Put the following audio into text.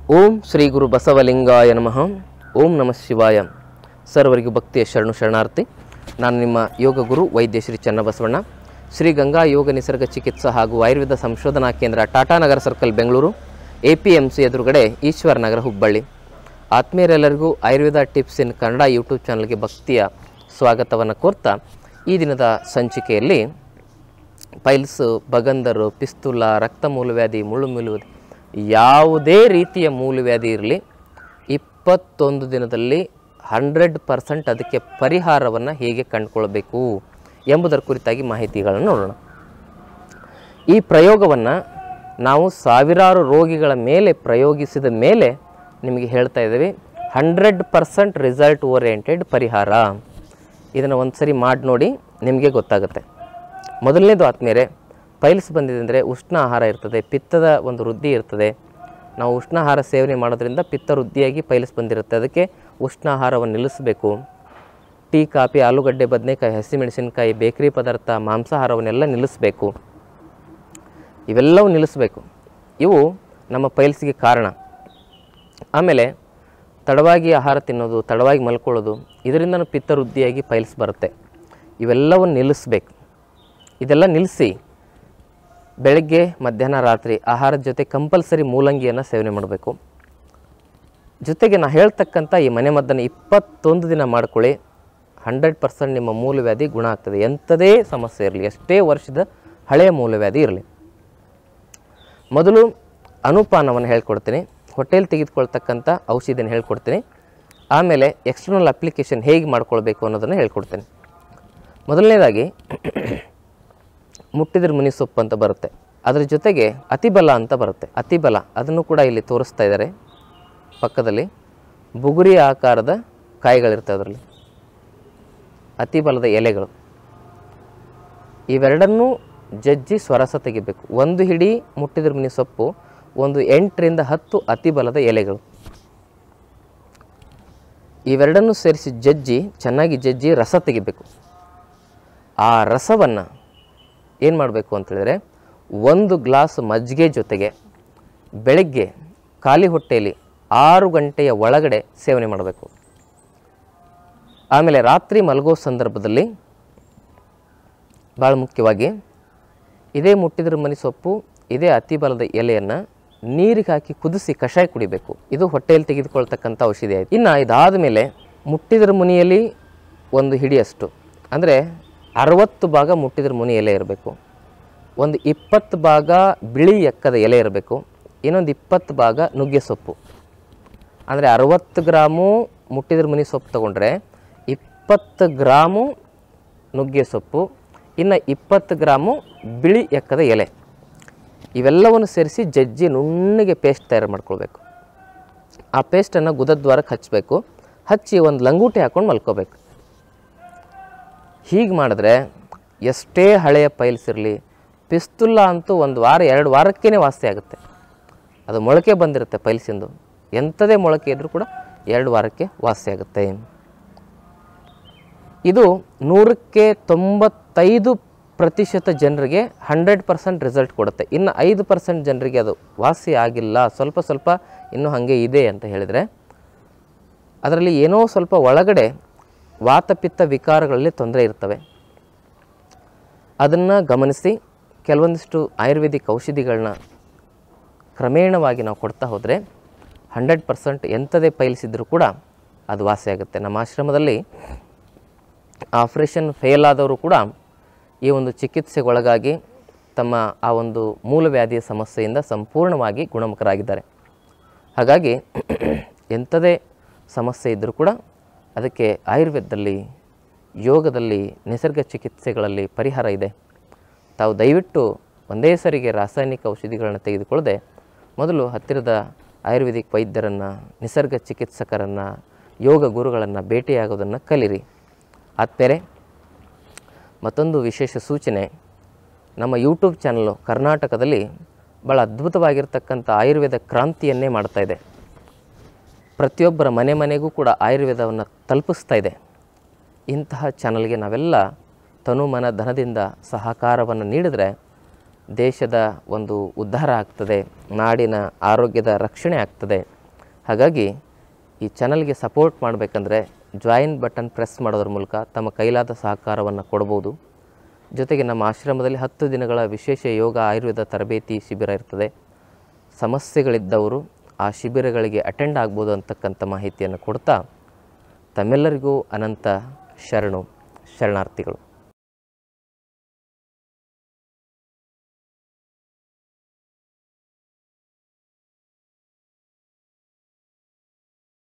ಓಂ ಶ್ರೀ ಗುರು ಬಸವಲಿಂಗಾಯ ನಮಃ ಓಂ ನಮಃ ಶಿವಾಯ ಸರ್ವರಿಗೂ ಭಕ್ತಿಯ ಶರಣು ಶರಣಾರ್ಥಿ ನಾನು ನಿಮ್ಮ ಯೋಗ ಗುರು ವೈದ್ಯ ಶ್ರೀ ಚನ್ನಬಸವಣ್ಣ ಶ್ರೀ ಗಂಗಾ ಯೋಗ ನಿಸರ್ಗ ಚಿಕಿತ್ಸಾ ಹಾಗೂ ಆಯುರ್ವೇದ ಸಂಶೋಧನಾ ಕೇಂದ್ರ Tatanagar circle Bengaluru A P M C ಎದುರುಗಡೆ ಈಶ್ವರ ನಗರ ಹುಬ್ಬಳ್ಳಿ ಆತ್ಮೀಯರೆಲ್ಲರಿಗೂ Ayurveda tips in Kannada YouTube ಚಾನಲ್ಗೆ ಭಕ್ತಿಯ ಸ್ವಾಗತವನ್ನು ಕೋರ್ತಾ ಈ ದಿನದ ಸಂಚಿಕೆಯಲ್ಲಿ ಪೈಲ್ಸು ಬಗಂದರು ಪಿಸ್ತುಲ ರಕ್ತ ಮೂಲವ್ಯಾಧಿ ಮುಳ್ಳು ಮೂಲವ್ಯಾಧಿ ಯಾವುದೇ ರೀತಿಯ ಮೂಲವ್ಯಾಧಿ ಇರಲಿ ಇಪ್ಪತ್ತೊಂದು ದಿನದಲ್ಲಿ ಹಂಡ್ರೆಡ್ ಪರ್ಸೆಂಟ್ ಅದಕ್ಕೆ ಪರಿಹಾರವನ್ನು ಹೇಗೆ ಕಂಡುಕೊಳ್ಬೇಕು ಎಂಬುದರ ಕುರಿತಾಗಿ ಮಾಹಿತಿಗಳನ್ನು ನೋಡೋಣ ಈ ಪ್ರಯೋಗವನ್ನು ನಾವು ಸಾವಿರಾರು ರೋಗಿಗಳ ಮೇಲೆ ಪ್ರಯೋಗಿಸಿದ ಮೇಲೆ ನಿಮಗೆ ಹೇಳ್ತಾ ಇದ್ದೀವಿ ಹಂಡ್ರೆಡ್ ಪರ್ಸೆಂಟ್ ರಿಸಲ್ಟ್ ಓರಿಯೆಂಟೆಡ್ ಪರಿಹಾರ ಇದನ್ನು ಒಂದು ಸರಿ ಮಾಡಿ ನೋಡಿ ನಿಮಗೆ ಗೊತ್ತಾಗುತ್ತೆ ಮೊದಲನೇದು ಆತ್ಮೀಯರೇ ಪೈಲ್ಸ್ ಬಂದಿದೆ ಅಂದರೆ ಉಷ್ಣ ಆಹಾರ ಇರ್ತದೆ ಪಿತ್ತದ ಒಂದು ವೃದ್ಧಿ ಇರ್ತದೆ ನಾವು ಉಷ್ಣ ಆಹಾರ ಸೇವನೆ ಮಾಡೋದ್ರಿಂದ ಪಿತ್ತ ವೃದ್ಧಿಯಾಗಿ ಪೈಲ್ಸ್ ಬಂದಿರುತ್ತೆ ಅದಕ್ಕೆ ಉಷ್ಣ ಆಹಾರವನ್ನು ನಿಲ್ಲಿಸಬೇಕು ಟೀ ಕಾಫಿ ಆಲೂಗಡ್ಡೆ ಬದನೆಕಾಯಿ ಹಸಿಮೆಣಸಿನಕಾಯಿ ಬೇಕರಿ ಪದಾರ್ಥ ಮಾಂಸಾಹಾರವನ್ನೆಲ್ಲ ನಿಲ್ಲಿಸಬೇಕು ಇವೆಲ್ಲವೂ ನಿಲ್ಲಿಸಬೇಕು ಇವು ನಮ್ಮ ಪೈಲ್ಸ್ಗೆ ಕಾರಣ ಆಮೇಲೆ ತಡವಾಗಿ ಆಹಾರ ತಿನ್ನೋದು ತಡವಾಗಿ ಮಲ್ಕೊಳ್ಳೋದು ಇದರಿಂದನೂ ಪಿತ್ತ ವೃದ್ಧಿಯಾಗಿ ಪೈಲ್ಸ್ ಬರುತ್ತೆ ಇವೆಲ್ಲವನ್ನು ನಿಲ್ಲಿಸಬೇಕು ಇದೆಲ್ಲ ನಿಲ್ಲಿಸಿ ಬೆಳಗ್ಗೆ ಮಧ್ಯಾಹ್ನ ರಾತ್ರಿ ಆಹಾರದ ಜೊತೆ ಕಂಪಲ್ಸರಿ ಮೂಲಂಗಿಯನ್ನು ಸೇವನೆ ಮಾಡಬೇಕು ಜೊತೆಗೆ ನಾ ಹೇಳ್ತಕ್ಕಂಥ ಈ ಮನೆ ಮದ್ದನ್ನು ಇಪ್ಪತ್ತೊಂದು ದಿನ ಮಾಡ್ಕೊಳ್ಳಿ ಹಂಡ್ರೆಡ್ ಪರ್ಸೆಂಟ್ ನಿಮ್ಮ ಮೂಲವ್ಯಾಧಿ ಗುಣ ಆಗ್ತದೆ ಎಂಥದೇ ಸಮಸ್ಯೆ ಇರಲಿ ಎಷ್ಟೇ ವರ್ಷದ ಹಳೆಯ ಮೂಲವ್ಯಾಧಿ ಇರಲಿ ಮೊದಲು ಅನುಪಾನವನ್ನು ಹೇಳ್ಕೊಡ್ತೀನಿ ಹೊಟ್ಟೆಲಿ ತೆಗೆದುಕೊಳ್ತಕ್ಕಂಥ ಔಷಧಿಯನ್ನು ಹೇಳ್ಕೊಡ್ತೀನಿ ಆಮೇಲೆ ಎಕ್ಸ್ಟರ್ನಲ್ ಅಪ್ಲಿಕೇಶನ್ ಹೇಗೆ ಮಾಡ್ಕೊಳ್ಬೇಕು ಅನ್ನೋದನ್ನು ಹೇಳ್ಕೊಡ್ತೀನಿ ಮೊದಲನೇದಾಗಿ ಮುಟ್ಟಿದ್ರ ಮುನಿ ಸೊಪ್ಪು ಅಂತ ಬರುತ್ತೆ ಅದರ ಜೊತೆಗೆ ಅತಿಬಲ ಅಂತ ಬರುತ್ತೆ ಅತಿಬಲ ಅದನ್ನು ಕೂಡ ಇಲ್ಲಿ ತೋರಿಸ್ತಾ ಇದ್ದಾರೆ ಪಕ್ಕದಲ್ಲಿ ಬುಗುರಿ ಆಕಾರದ ಕಾಯಿಗಳಿರ್ತವೆ ಅದರಲ್ಲಿ ಅತಿಬಲದ ಎಲೆಗಳು ಇವೆರಡನ್ನೂ ಜಜ್ಜಿ ಸ್ವರಸ ತೆಗಿಬೇಕು ಒಂದು ಹಿಡಿ ಮುಟ್ಟಿದ್ರ ಮುನಿ ಸೊಪ್ಪು ಒಂದು ಎಂಟರಿಂದ ಹತ್ತು ಅತಿಬಲದ ಎಲೆಗಳು ಇವೆರಡನ್ನೂ ಸೇರಿಸಿ ಜಜ್ಜಿ ಚೆನ್ನಾಗಿ ಜಜ್ಜಿ ರಸ ತೆಗಿಬೇಕು ಆ ರಸವನ್ನು ಏನು ಮಾಡಬೇಕು ಅಂತೇಳಿದರೆ ಒಂದು ಗ್ಲಾಸ್ ಮಜ್ಜಿಗೆ ಜೊತೆಗೆ ಬೆಳಗ್ಗೆ ಖಾಲಿ ಹೊಟ್ಟೆಯಲ್ಲಿ ಆರು ಗಂಟೆಯ ಒಳಗಡೆ ಸೇವನೆ ಮಾಡಬೇಕು ಆಮೇಲೆ ರಾತ್ರಿ ಮಲಗೋ ಸಂದರ್ಭದಲ್ಲಿ ಭಾಳ ಮುಖ್ಯವಾಗಿ ಇದೇ ಮುಟ್ಟಿದ್ರ ಮನಿ ಸೊಪ್ಪು ಇದೇ ಅತಿ ಬಲದ ಎಲೆಯನ್ನು ನೀರಿಗೆ ಹಾಕಿ ಕುದಿಸಿ ಕಷಾಯ ಕುಡಿಬೇಕು ಇದು ಹೊಟ್ಟೆಯಲ್ಲಿ ತೆಗೆದುಕೊಳ್ತಕ್ಕಂಥ ಔಷಧಿ ಆಯಿತು ಇನ್ನು ಇದಾದ ಮೇಲೆ ಮುಟ್ಟಿದ್ರ ಮುನಿಯಲ್ಲಿ ಒಂದು ಹಿಡಿಯಷ್ಟು ಅಂದರೆ ಅರವತ್ತು ಭಾಗ ಮುಟ್ಟಿದ್ರ ಮುನಿ ಎಲೆ ಇರಬೇಕು ಒಂದು ಇಪ್ಪತ್ತು ಭಾಗ ಬಿಳಿ ಎಕ್ಕದ ಎಲೆ ಇರಬೇಕು ಇನ್ನೊಂದು ಇಪ್ಪತ್ತು ಭಾಗ ನುಗ್ಗೆ ಸೊಪ್ಪು ಅಂದರೆ ಅರವತ್ತು ಗ್ರಾಮು ಮುಟ್ಟಿದ್ರ ಮುನಿ ಸೊಪ್ಪು ತೊಗೊಂಡ್ರೆ ಇಪ್ಪತ್ತು ಗ್ರಾಮು ನುಗ್ಗೆ ಸೊಪ್ಪು ಇನ್ನು ಇಪ್ಪತ್ತು ಗ್ರಾಮು ಬಿಳಿ ಎಕ್ಕದ ಎಲೆ ಇವೆಲ್ಲವನ್ನು ಸೇರಿಸಿ ಜಜ್ಜಿ ನುಣ್ಣಗೆ ಪೇಸ್ಟ್ ತಯಾರು ಮಾಡ್ಕೊಳ್ಬೇಕು ಆ ಪೇಸ್ಟನ್ನು ಗುದದ್ವಾರಕ್ಕೆ ಹಚ್ಚಬೇಕು ಹಚ್ಚಿ ಒಂದು ಲಂಗೋಟಿ ಹಾಕ್ಕೊಂಡು ಮಲ್ಕೋಬೇಕು ಹೀಗೆ ಮಾಡಿದ್ರೆ ಎಷ್ಟೇ ಹಳೆಯ ಪೈಲ್ಸ್ ಇರಲಿ ಪಿಸ್ತುಲ್ಲ ಅಂತೂ ಒಂದು ವಾರ ಎರಡು ವಾರಕ್ಕೇ ವಾಸಿ ಆಗುತ್ತೆ ಅದು ಮೊಳಕೆ ಬಂದಿರುತ್ತೆ ಪೈಲ್ಸಿಂದು ಎಂಥದೇ ಮೊಳಕೆ ಇದ್ದರೂ ಕೂಡ ಎರಡು ವಾರಕ್ಕೆ ವಾಸಿ ಆಗುತ್ತೆ ಇದು ನೂರಕ್ಕೆ ತೊಂಬತ್ತೈದು ಪ್ರತಿಶತ ಜನರಿಗೆ ಹಂಡ್ರೆಡ್ ಪರ್ಸೆಂಟ್ ರಿಸಲ್ಟ್ ಕೊಡುತ್ತೆ ಇನ್ನು ಐದು ಪರ್ಸೆಂಟ್ ಜನರಿಗೆ ಅದು ವಾಸಿ ಆಗಿಲ್ಲ ಸ್ವಲ್ಪ ಸ್ವಲ್ಪ ಇನ್ನೂ ಹಾಗೆ ಇದೆ ಅಂತ ಹೇಳಿದರೆ ಅದರಲ್ಲಿ ಏನೋ ಸ್ವಲ್ಪ ಒಳಗಡೆ ವಾತಪಿತ್ತ ವಿಕಾರಗಳಲ್ಲಿ ತೊಂದರೆ ಇರ್ತವೆ ಅದನ್ನು ಗಮನಿಸಿ ಕೆಲವೊಂದಿಷ್ಟು ಆಯುರ್ವೇದಿಕ್ ಔಷಧಿಗಳನ್ನ ಕ್ರಮೇಣವಾಗಿ ನಾವು ಕೊಡ್ತಾ ಹೋದರೆ ಹಂಡ್ರೆಡ್ ಪರ್ಸೆಂಟ್ ಎಂಥದೇ ಪೈಲ್ಸಿದ್ರೂ ಕೂಡ ಅದು ವಾಸಿ ಆಗುತ್ತೆ ನಮ್ಮ ಆಶ್ರಮದಲ್ಲಿ ಆಪ್ರೇಷನ್ ಫೇಲ್ ಆದವರು ಕೂಡ ಈ ಒಂದು ಚಿಕಿತ್ಸೆಗೆ ಒಳಗಾಗಿ ತಮ್ಮ ಆ ಒಂದು ಮೂಲವ್ಯಾಧಿಯ ಸಮಸ್ಯೆಯಿಂದ ಸಂಪೂರ್ಣವಾಗಿ ಗುಣಮುಖರಾಗಿದ್ದಾರೆ ಹಾಗಾಗಿ ಎಂಥದೇ ಸಮಸ್ಯೆ ಇದ್ದರೂ ಕೂಡ ಅದಕ್ಕೆ ಆಯುರ್ವೇದದಲ್ಲಿ ಯೋಗದಲ್ಲಿ ನಿಸರ್ಗ ಚಿಕಿತ್ಸೆಗಳಲ್ಲಿ ಪರಿಹಾರ ಇದೆ ತಾವು ದಯವಿಟ್ಟು ಒಂದೇ ಸರಿಗೆ ರಾಸಾಯನಿಕ ಔಷಧಿಗಳನ್ನು ತೆಗೆದುಕೊಳ್ಳದೆ ಮೊದಲು ಹತ್ತಿರದ ಆಯುರ್ವೇದಿಕ್ ವೈದ್ಯರನ್ನು ನಿಸರ್ಗ ಚಿಕಿತ್ಸಕರನ್ನು ಯೋಗ ಗುರುಗಳನ್ನು ಭೇಟಿಯಾಗೋದನ್ನು ಕಲಿರಿ ಆದ್ಮೇಲೆ ಮತ್ತೊಂದು ವಿಶೇಷ ಸೂಚನೆ ನಮ್ಮ ಯೂಟ್ಯೂಬ್ ಚಾನಲ್ಲು ಕರ್ನಾಟಕದಲ್ಲಿ ಭಾಳ ಅದ್ಭುತವಾಗಿರ್ತಕ್ಕಂಥ ಆಯುರ್ವೇದ ಕ್ರಾಂತಿಯನ್ನೇ ಮಾಡ್ತಾ ಇದೆ ಪ್ರತಿಯೊಬ್ಬರ ಮನೆ ಮನೆಗೂ ಕೂಡ ಆಯುರ್ವೇದವನ್ನು ತಲುಪಿಸ್ತಾ ಇದೆ ಇಂತಹ ಚಾನಲ್ಗೆ ನಾವೆಲ್ಲ ತನು ಮನ ಧನದಿಂದ ಸಹಕಾರವನ್ನು ನೀಡಿದರೆ ದೇಶದ ಒಂದು ಉದ್ಧಾರ ಆಗ್ತದೆ ನಾಡಿನ ಆರೋಗ್ಯದ ರಕ್ಷಣೆ ಆಗ್ತದೆ ಹಾಗಾಗಿ ಈ ಚಾನಲ್ಗೆ ಸಪೋರ್ಟ್ ಮಾಡಬೇಕಂದ್ರೆ ಜಾಯಿನ್ ಬಟನ್ ಪ್ರೆಸ್ ಮಾಡೋದ್ರ ಮೂಲಕ ತಮ್ಮ ಕೈಲಾದ ಸಹಕಾರವನ್ನು ಕೊಡ್ಬೋದು ಜೊತೆಗೆ ನಮ್ಮ ಆಶ್ರಮದಲ್ಲಿ ಹತ್ತು ದಿನಗಳ ವಿಶೇಷ ಯೋಗ ಆಯುರ್ವೇದ ತರಬೇತಿ ಶಿಬಿರ ಇರ್ತದೆ ಸಮಸ್ಯೆಗಳಿದ್ದವರು ಆ ಶಿಬಿರಗಳಿಗೆ ಅಟೆಂಡ್ ಆಗ್ಬೋದು ಅಂತಕ್ಕಂಥ ಮಾಹಿತಿಯನ್ನು ಕೊಡ್ತಾ ತಮ್ಮೆಲ್ಲರಿಗೂ ಅನಂತ ಶರಣು ಶರಣಾರ್ಥಿಗಳು